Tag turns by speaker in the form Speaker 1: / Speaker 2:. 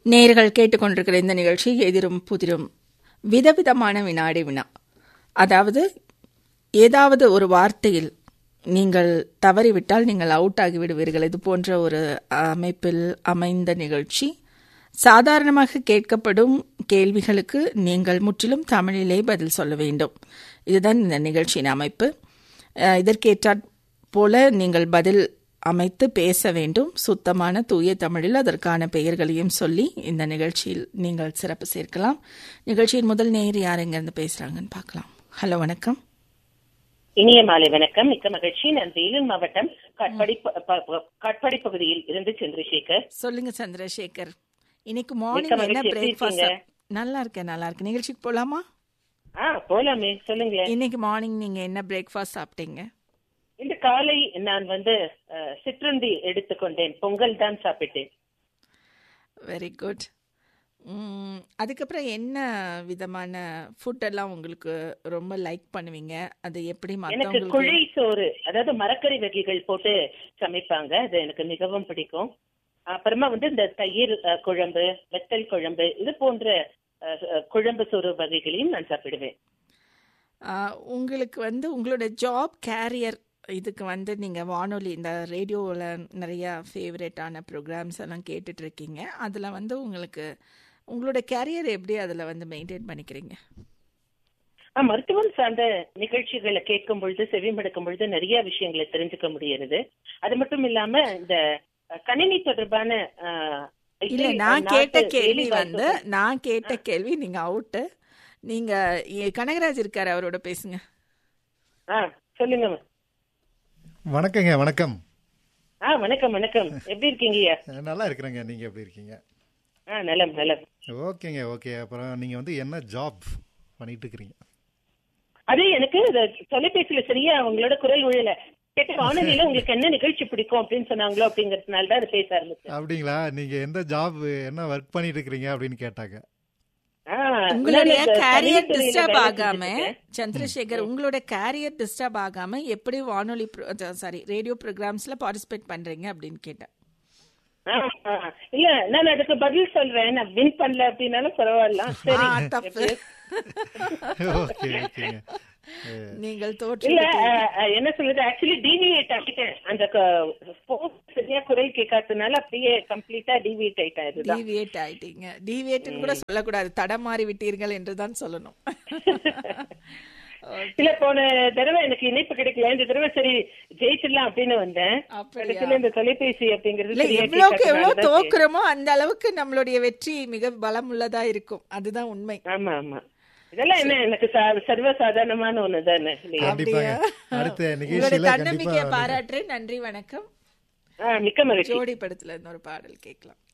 Speaker 1: நேர்கள் கேட்டுக்கொண்டிருக்கிற இந்த நிகழ்ச்சி எதிரும் புதிரும் விதவிதமான வினாடி வினா அதாவது ஏதாவது ஒரு வார்த்தையில் நீங்கள் தவறிவிட்டால் நீங்கள் அவுட் ஆகி விடுவீர்கள் இது போன்ற ஒரு அமைப்பில் அமைந்த நிகழ்ச்சி சாதாரணமாக கேட்கப்படும் கேள்விகளுக்கு நீங்கள் முற்றிலும் தமிழிலே பதில் சொல்ல வேண்டும் இதுதான் இந்த நிகழ்ச்சியின் அமைப்பு அஹ், இதற்கேற்றாற் போல நீங்கள் பதில் அமைத்து பேச வேண்டும் சுத்தமான தூய தமிழில் அதற்கான பெயர்களையும் சொல்லி இந்த நிகழ்ச்சியில் நீங்கள் சிறப்பு சேர்க்கலாம் நிகழ்ச்சியின் முதல் நேர் யார் எங்கிருந்து பேசுறாங்கன்னு பார்க்கலாம் ஹலோ வணக்கம்
Speaker 2: இனிய மாலை வணக்கம் மிக்க மகிழ்ச்சி நான் வேலூர் மாவட்டம் காட்பாடி ப- ப- ப- காட்பாடி பகுதியில் இருந்து சந்திரசேகர்
Speaker 1: சொல்லுங்க சந்திரசேகர் இன்னைக்கு
Speaker 2: மிக்க
Speaker 1: மார்னிங் என்ன
Speaker 2: மகிழ்ச்சி. எப்படி
Speaker 1: பிரேக்ஃபாஸ்ட்
Speaker 2: இருக்கீங்க?
Speaker 1: நல்லா இருக்கேன் நல்லா இருக்கு நிகழ்ச்சிக்கு போலாமா
Speaker 2: ஆ போலாமே சொல்லுங்களேன்
Speaker 1: இன்னைக்கு மார்னிங் நீங்க என்ன பிரேக்ஃபாஸ்ட் சாப்பிட்டீங்க
Speaker 2: இந்த காலை நான் வந்து அஹ், சிற்றுண்டி எடுத்துக்கொண்டேன் பொங்கல் தான் சாப்பிட்டேன்
Speaker 1: வெரி குட் அதுக்கப்புறம் என்ன விதமான ஃபுட் எல்லாம் உங்களுக்கு ரொம்ப லைக் பண்ணுவீங்க அது எப்படி
Speaker 2: எனக்கு
Speaker 1: மற்றவங்களுக்கு
Speaker 2: குழி சோறு அதாவது மரக்கறி வகைகள் போட்டு சமைப்பாங்க அது எனக்கு மிகவும் பிடிக்கும் அப்புறமா வந்து இந்த தயிர் அஹ், குழம்பு வெத்தல் குழம்பு இது போன்ற அஹ், அஹ், குழம்பு சோறு வகைகளையும் நான் சாப்பிடுவேன்
Speaker 1: ஆஹ், உங்களுக்கு வந்து உங்களோட ஜாப் கேரியர் இதுக்கு வந்து நீங்கள் வானொலி இந்த ரேடியோவில் நிறையா ஃபேவரட்டான ப்ரோக்ராம்ஸ் எல்லாம் கேட்டுட்டு இருக்கீங்க அதில் வந்து உங்களுக்கு உங்களோட கேரியர் எப்படி அதில் வந்து மெயின்டைன் பண்ணிக்கிறீங்க
Speaker 2: ஆ, மருத்துவம் சார்ந்த நிகழ்ச்சிகளை கேட்கும் பொழுது செவிமடுக்கும் பொழுது நிறைய விஷயங்களை தெரிஞ்சுக்க முடியுது அது மட்டும் இல்லாம இந்த அஹ், கணினி தொடர்பான அஹ்,
Speaker 1: இல்ல
Speaker 2: இசை,
Speaker 1: நான்
Speaker 2: நாட்டு
Speaker 1: கேட்ட கேள்வி
Speaker 2: வேலைவாய்ப்பு-
Speaker 1: வந்து நான் கேட்ட கேள்வி நீங்க அவுட்டு நீங்க இ- கனகராஜ் இருக்காரு அவரோட பேசுங்க
Speaker 2: ஆ சொல்லுங்க
Speaker 3: வணக்கங்க வணக்கம்
Speaker 2: ஆ வணக்கம் வணக்கம் எப்படி இருக்கீங்கய்யா
Speaker 3: நல்லா இருக்கிறேங்க நீங்க எப்படி இருக்கீங்க
Speaker 2: ஆ நலம் நலம்
Speaker 3: ஓகேங்க ஓகே அப்புறம் நீங்க வந்து என்ன ஜாப் பண்ணிட்டு இருக்கிறீங்க
Speaker 2: அது எனக்கு இந்த தொலைபேசியில சரியா அவங்களோட குரல் உழல கேட்ட வானொலியில உங்களுக்கு என்ன நிகழ்ச்சி பிடிக்கும் அப்படின்னு சொன்னாங்களோ அப்படிங்கறதுனால தான் அது பேச ஆரம்பிச்சேன்
Speaker 3: அப்படிங்களா நீங்க எந்த ஜாப் என்ன ஒர்க் பண்ணிட்டு இருக்கிறீங்க அப்படின்னு கேட்டாங்க
Speaker 2: ஆ,
Speaker 1: உங்களுடைய
Speaker 2: நான் இந்த
Speaker 1: கேரியர்
Speaker 2: தனியார் துறையில
Speaker 1: டிஸ்டர்ப்
Speaker 2: வேலை
Speaker 1: ஆகாம
Speaker 2: செஞ்சுட்டு இருக்கேன்.
Speaker 1: சந்திரசேகர் உங்களோட கேரியர் டிஸ்டர்ப் ஆகாம எப்படி வானொலி சாரி ரேடியோ ப்ரோக்ராம்ஸ்ல பார்ட்டிசிபேட் பண்றீங்க அப்படின்னு கேட்டேன்
Speaker 2: ஆ, ஆ. இல்ல நான் அதுக்கு பதில் சொல்றேன் நான் வின் பண்ணல அப்படின்னாலும் பரவாயில்ல சரி
Speaker 1: ஆ, தப்பு
Speaker 3: ஓகே ஓகேங்க
Speaker 1: நீங்கள்
Speaker 2: இல்ல
Speaker 1: தோற்று
Speaker 2: அஹ், அஹ், என்ன சொல்றது ஆக்சுவலி டிவியேட் ஆகிட்டேன் அந்த phone சரியா குரல் கேட்காததுனால அப்படியே கம்ப்ளீட்டா டிவியேட் ஆயிட்டேன் இதுதான்
Speaker 1: டிவியேட் ஆயிட்டீங்க டிவியேட்னு கூட சொல்லக்கூடாது தடமாறி விட்டீர்கள் என்று தான் சொல்லணும்
Speaker 2: இல்ல போன தடவை எனக்கு இணைப்பு கிடைக்கல இந்த தடவை சரி ஜெயிச்சிடலாம் அப்படின்னு வந்தேன்
Speaker 1: அப்படியா?
Speaker 2: கடைசியில இந்த தொலைபேசி அப்படிங்கிறது
Speaker 1: இல்ல
Speaker 2: சரியா
Speaker 1: எவ்வளவுக்கு
Speaker 2: கேட்காததுனால
Speaker 1: எவ்வளவு
Speaker 2: தான்
Speaker 1: தோக்குறோமோ அந்த அளவுக்கு நம்மளுடைய வெற்றி மிக பலமுள்ளதா இருக்கும் அதுதான் உண்மை
Speaker 2: ஆமா ஆமா இதெல்லாம் என்ன எனக்கு சா- சர்வ சாதாரணமான ஒண்ணு தானே இல்லையா
Speaker 3: கண்டிப்பாங்க
Speaker 1: அப்படியா?
Speaker 3: அடுத்த
Speaker 1: உங்களுடைய
Speaker 3: நிகழ்ச்சியில
Speaker 1: தன்னம்பிக்கையை
Speaker 3: கண்டிப்பா
Speaker 1: பாராட்டுறேன் நன்றி வணக்கம்
Speaker 2: ஆ, மிக்க மகிழ்ச்சி
Speaker 1: ஜோடி படத்துல இருந்து ஒரு பாடல் கேட்கலாம்